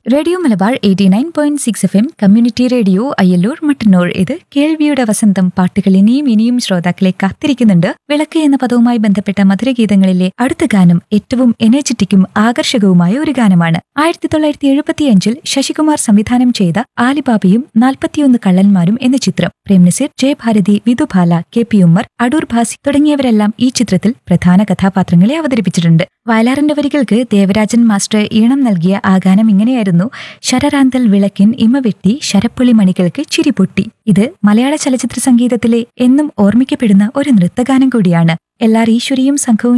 radio Malabar eighty nine point six F M community radio Ayyallur Mattannur ഇത് കേൾവിയുടെ വസന്തം പാട്ടുകൾ ഇനിയും ഇനിയും ശ്രോതാക്കളെ കാത്തിരിക്കുന്നുണ്ട് വിളക്ക് എന്ന പദവുമായി ബന്ധപ്പെട്ട മധുരഗീതങ്ങളിലെ അടുത്ത ഗാനം ഏറ്റവും എനർജറ്റിക്കും ആകർഷകവുമായ ഒരു ഗാനമാണ് ആയിരത്തി തൊള്ളായിരത്തി എഴുപത്തിയഞ്ചിൽ ശശികുമാർ സംവിധാനം ചെയ്ത ആലിബാബയും നാൽപ്പത്തിയൊന്ന് കള്ളന്മാരും എന്ന ചിത്രം പ്രേംനസീർ ജയഭാരതി വിധുഭാല കെ പി ഉമ്മർ അടൂർ ഭാസി തുടങ്ങിയവരെല്ലാം ഈ ചിത്രത്തിൽ പ്രധാന കഥാപാത്രങ്ങളെ അവതരിപ്പിച്ചിട്ടുണ്ട് വയലാറിന്റെ വരികൾക്ക് ദേവരാജൻ മാസ്റ്റർ ഈണം നൽകിയ ആ ഗാനം ഇങ്ങനെയായിരുന്നു ശരറാന്തൽ വിളക്കിൻ ഇമവെട്ടി ശരപ്പുളി മണികൾക്ക് ചിരിപൊട്ടി ഇത് മലയാള ചലച്ചിത്ര സംഗീതത്തിലെ എന്നും ഓർമ്മിക്കപ്പെടുന്ന ഒരു നൃത്തഗാനം കൂടിയാണ് എല്ലാർ ഈശ്വരിയും സംഘവും